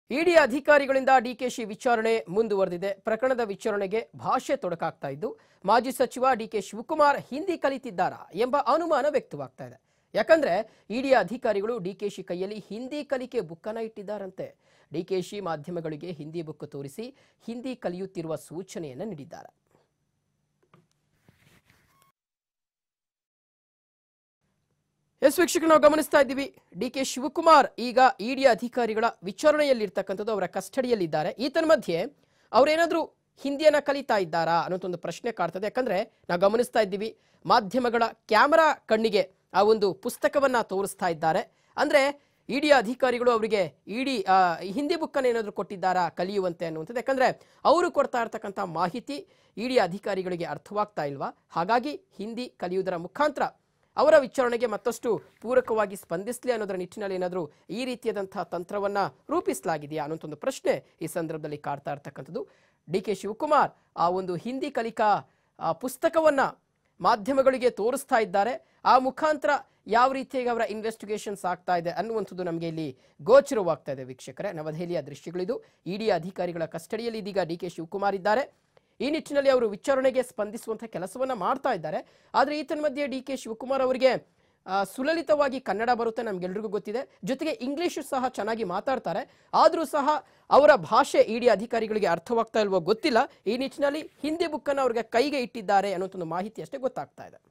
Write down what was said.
ಇಡಿ ಅಧಿಕಾರಿಗಳಿಂದ ಡಿಕೆಶಿ ವಿಚಾರಣೆ ಮುಂದುವರೆದಿದೆ ಪ್ರಕರಣದ ವಿಚಾರಣೆಗೆ ಭಾಷೆ ತೊಡಕಾಗ್ತಾ ಇದ್ದು ಮಾಜಿ ಸಚಿವ ಡಿಕೆ ಶಿವಕುಮಾರ್ ಹಿಂದಿ ಕಲಿತಿದ್ದಾರಾ ಎಂಬ ಅನುಮಾನ ವ್ಯಕ್ತವಾಗ್ತಾ ಇದೆ ಯಾಕಂದ್ರೆ ಇಡಿ ಅಧಿಕಾರಿಗಳು ಡಿಕೆಶಿ ಕೈಯಲ್ಲಿ ಹಿಂದಿ ಕಲಿಕೆ ಬುಕ್ಕನ್ನ ಇಟ್ಟಿದ್ದಾರಂತೆ ಡಿಕೆಶಿ ಮಾಧ್ಯಮಗಳಿಗೆ ಹಿಂದಿ ಬುಕ್ ತೋರಿಸಿ ಹಿಂದಿ ಕಲಿಯುತ್ತಿರುವ ಸೂಚನೆಯನ್ನು ನೀಡಿದ್ದಾರೆ ಎಸ್ ವೀಕ್ಷಕ ನಾವು ಗಮನಿಸ್ತಾ ಇದ್ದೀವಿ ಡಿ ಕೆ ಶಿವಕುಮಾರ್ ಈಗ ಇಡಿ ಅಧಿಕಾರಿಗಳ ವಿಚಾರಣೆಯಲ್ಲಿರ್ತಕ್ಕಂಥದ್ದು ಅವರ ಕಸ್ಟಡಿಯಲ್ಲಿದ್ದಾರೆ ಈತನ ಮಧ್ಯೆ ಅವರೇನಾದ್ರೂ ಹಿಂದಿಯನ್ನ ಕಲಿತಾ ಇದ್ದಾರಾ ಅನ್ನೋಂಥ ಒಂದು ಪ್ರಶ್ನೆ ಕಾಡ್ತದೆ ಯಾಕಂದ್ರೆ ನಾವು ಗಮನಿಸ್ತಾ ಇದ್ದೀವಿ ಮಾಧ್ಯಮಗಳ ಕ್ಯಾಮರಾ ಕಣ್ಣಿಗೆ ಆ ಒಂದು ಪುಸ್ತಕವನ್ನ ತೋರಿಸ್ತಾ ಇದ್ದಾರೆ ಅಂದ್ರೆ ಇಡಿ ಅಧಿಕಾರಿಗಳು ಅವರಿಗೆ ಇಡಿ ಹಿಂದಿ ಬುಕ್ಕನ್ನು ಏನಾದರೂ ಕೊಟ್ಟಿದ್ದಾರಾ ಕಲಿಯುವಂತೆ ಅನ್ನುವಂಥದ್ದು ಯಾಕಂದ್ರೆ ಅವರು ಕೊಡ್ತಾ ಇರ್ತಕ್ಕಂಥ ಮಾಹಿತಿ ಇಡಿ ಅಧಿಕಾರಿಗಳಿಗೆ ಅರ್ಥವಾಗ್ತಾ ಇಲ್ವಾ ಹಾಗಾಗಿ ಹಿಂದಿ ಕಲಿಯುವುದರ ಮುಖಾಂತರ ಅವರ ವಿಚಾರಣೆಗೆ ಮತ್ತಷ್ಟು ಪೂರಕವಾಗಿ ಸ್ಪಂದಿಸಲಿ ಅನ್ನೋದರ ನಿಟ್ಟಿನಲ್ಲಿ ಏನಾದರೂ ಈ ರೀತಿಯಾದಂತಹ ತಂತ್ರವನ್ನ ರೂಪಿಸಲಾಗಿದೆಯಾ ಅನ್ನೋಂಥ ಒಂದು ಪ್ರಶ್ನೆ ಈ ಸಂದರ್ಭದಲ್ಲಿ ಕಾಡ್ತಾ ಇರ್ತಕ್ಕಂಥದ್ದು ಡಿ ಕೆ ಶಿವಕುಮಾರ್ ಆ ಒಂದು ಹಿಂದಿ ಕಲಿಕಾ ಆ, ಪುಸ್ತಕವನ್ನ ಮಾಧ್ಯಮಗಳಿಗೆ ತೋರಿಸ್ತಾ ಇದ್ದಾರೆ ಆ ಮುಖಾಂತರ ಯಾವ ರೀತಿಯಾಗಿ ಅವರ ಇನ್ವೆಸ್ಟಿಗೇಷನ್ಸ್ ಆಗ್ತಾ ಇದೆ ಅನ್ನುವಂಥದ್ದು ನಮಗೆ ಇಲ್ಲಿ ಗೋಚರವಾಗ್ತಾ ಇದೆ ವೀಕ್ಷಕರೇ ನವದೆಹಲಿಯ ದೃಶ್ಯಗಳಿದು ಇಡಿ ಅಧಿಕಾರಿಗಳ ಕಸ್ಟಡಿಯಲ್ಲಿ ಇದೀಗ ಡಿ ಕೆ ಶಿವಕುಮಾರ್ ಇದ್ದಾರೆ ಈ ನಿಟ್ಟಿನಲ್ಲಿ ಅವರು ವಿಚಾರಣೆಗೆ ಸ್ಪಂದಿಸುವಂಥ ಕೆಲಸವನ್ನ ಮಾಡ್ತಾ ಇದ್ದಾರೆ ಆದರೆ ಈತನ ಮಧ್ಯೆ ಡಿ ಕೆ ಶಿವಕುಮಾರ್ ಅವರಿಗೆ ಆ, ಸುಲಲಿತವಾಗಿ ಕನ್ನಡ ಬರುತ್ತೆ ನಮ್ಗೆಲ್ರಿಗೂ ಗೊತ್ತಿದೆ ಜೊತೆಗೆ ಇಂಗ್ಲಿಷ್ ಸಹ ಚೆನ್ನಾಗಿ ಮಾತಾಡ್ತಾರೆ ಆದರೂ ಸಹ ಅವರ ಭಾಷೆ ಇಡಿ ಅಧಿಕಾರಿಗಳಿಗೆ ಅರ್ಥವಾಗ್ತಾ ಇಲ್ವೋ ಗೊತ್ತಿಲ್ಲ ಈ ನಿಟ್ಟಿನಲ್ಲಿ ಹಿಂದಿ ಬುಕ್ಕನ್ನು ಅವ್ರಿಗೆ ಕೈಗೆ ಇಟ್ಟಿದ್ದಾರೆ ಅನ್ನೋಂಥ ಒಂದು ಮಾಹಿತಿ ಅಷ್ಟೇ ಗೊತ್ತಾಗ್ತಾ ಇದೆ